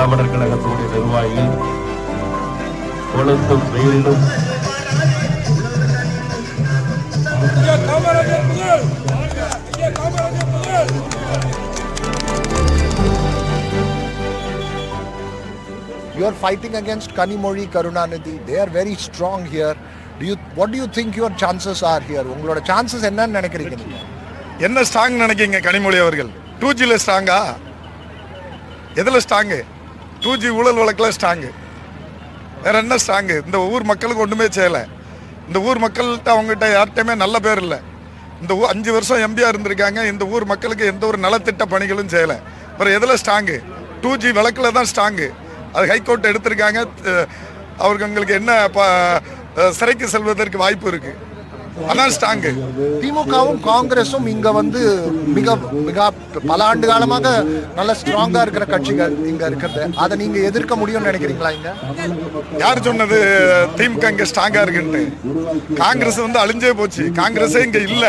திராவிடர் கழகத்தினுடைய நிர்வாகிகள் கொளுத்தும் வெயிலும் ஐயா காமராஜர் புகழ் ஐயா காமராஜர் புகழ் You are fighting against Kanimori Karunanidhi. They are very strong here. Do you what do you think your chances are here? உங்களோட chances என்னன்னு நினைக்கிறீங்க நீங்க என்ன ஸ்ட்ராங் நினைக்கிங்க கனிமொழி அவர்கள் டூ ஜியில் ஸ்ட்ராங்கா எதில் ஸ்ட்ராங்கு டூ ஜி ஊழல் வழக்கில் ஸ்ட்ராங்கு வேற என்ன ஸ்ட்ராங்கு இந்த ஊர் மக்களுக்கு ஒன்றுமே செய்யலை இந்த ஊர் மக்கள்கிட்ட அவங்ககிட்ட யார்கிட்டயுமே நல்ல பேர் இல்லை இந்த ஊர் அஞ்சு வருஷம் எம்பியா இருந்திருக்காங்க இந்த ஊர் மக்களுக்கு எந்த ஒரு நலத்திட்ட பணிகளும் செய்யலை அப்புறம் எதில் ஸ்ட்ராங்கு டூ ஜி வழக்கில் தான் ஸ்ட்ராங்கு அது ஹைகோர்ட் எடுத்திருக்காங்க அஹ் அவருக்கு உங்களுக்கு என்ன ப- அஹ் சிறைக்கு செல்வதற்கு வாய்ப்பு இருக்குது அதான் ஸ்ட்ராங்கு திமுகவும் காங்கிரஸும் இங்க வந்து மிக மிக பல ஆண்டு காலமாக நல்ல ஸ்ட்ராங்கா இருக்கிற கட்சிகள் இங்க இருக்கிறது அதை நீங்க எதிர்க்க முடியும்னு நினைக்கிறீங்களா இங்க யார் சொன்னது திமுக இங்க ஸ்ட்ராங்கா இருக்குன்ட்டு காங்கிரஸ் வந்து அழிஞ்சே போச்சு காங்கிரஸே இங்க இல்ல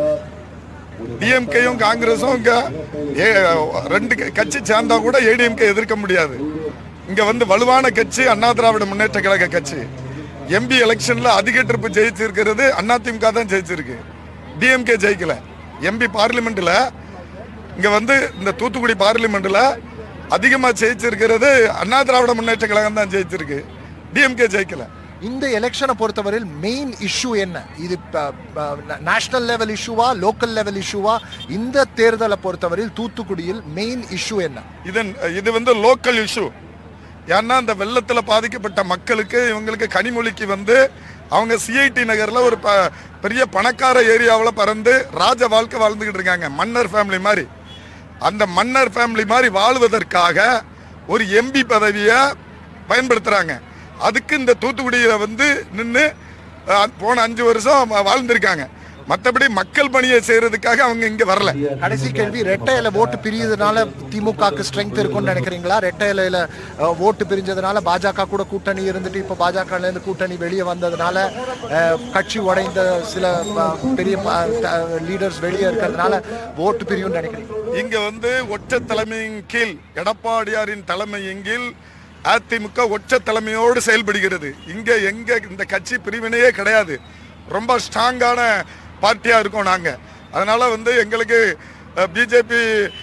டிஎம்கேயும் காங்கிரஸும் இங்க ஏ- ரெண்டு க- கட்சி சேர்ந்தா கூட ஏடிஎம்கே எதிர்க்க முடியாது இங்க வந்து வலுவான கட்சி அண்ணா திராவிட முன்னேற்ற கழக கட்சி எம்பி எலெக்ஷன்ல அதிக ட்ரிப்பு ஜெயிச்சிருக்கிறது அதிமுக தான் ஜெயிச்சிருக்கு டிஎம்கே ஜெயிக்கல எம்பி பார்லிமெண்ட்ல இங்க வந்து இந்த தூத்துக்குடி பார்லிமெண்ட்ல அதிகமா ஜெயிச்சிருக்கிறது அண்ணா திராவிட முன்னேற்ற கழகம் தான் ஜெயிச்சிருக்கு டிஎம்கே ஜெயிக்கல இந்த எலெக்ஷனை பொறுத்தவரையில் மெயின் இஷ்யூ என்ன இது நேஷனல் லெவல் இஷ்யூவா லோக்கல் லெவல் இஷ்யூவா இந்த தேர்தலை பொறுத்தவரையில் தூத்துக்குடியில் மெயின் இஷ்யூ என்ன இது இது வந்து லோக்கல் இஷ்யூ ஏன்னா இந்த வெள்ளத்தில் பாதிக்கப்பட்ட மக்களுக்கு இவங்களுக்கு கனிமொழிக்கு வந்து அவங்க சிஐடி நகரில் ஒரு ப பெரிய பணக்கார ஏரியாவில் பறந்து ராஜ வாழ்க்கை வாழ்ந்துக்கிட்டு இருக்காங்க மன்னர் ஃபேமிலி மாதிரி அந்த மன்னர் ஃபேமிலி மாதிரி வாழ்வதற்காக ஒரு எம்பி பதவியை பயன்படுத்துகிறாங்க அதுக்கு இந்த தூத்துக்குடியில் வந்து நின்று போன அஞ்சு வருஷம் வாழ்ந்திருக்காங்க மற்றபடி மக்கள் பணியை செய்கிறதுக்காக அவங்க இங்கே வரல கடைசி கேள்வி ரெட்டை இலை ஓட்டு பிரியதுனால திமுகக்கு ஸ்ட்ரென்த் இருக்கும்னு நினைக்கிறீங்களா ரெட்டை இலையில அஹ், ஓட்டு பிரிஞ்சதுனால பாஜக கூட கூட்டணி இருந்துட்டு இப்போ பாஜக இருந்து கூட்டணி வெளியே வந்ததுனால அஹ், கட்சி உடைந்த சில அஹ், பெரிய லீடர்ஸ் வெளியே இருக்கிறதுனால ஓட்டு பிரியும்னு நினைக்கிறீங்க இங்க வந்து ஒற்ற தலைமையின் கீழ் எடப்பாடியாரின் தலைமையின் கீழ் அதிமுக ஒற்ற தலைமையோடு செயல்படுகிறது இங்க எங்க இந்த கட்சி பிரிவினையே கிடையாது ரொம்ப ஸ்ட்ராங்கான பார்ட்டியா இருக்கோம் நாங்க அதனால வந்து எங்களுக்கு பிஜேபி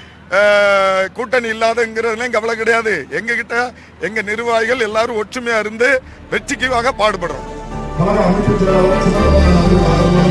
கூட்டணி இல்லாதங்கிறதுலையும் கவலை கிடையாது எங்க கிட்ட எங்க நிர்வாகிகள் எல்லாரும் ஒற்றுமையா இருந்து வெற்றிக்காக பாடுபடுறோம் கழக அமைப்பு செயலாளர் சிதம்பரம் அவர்கள்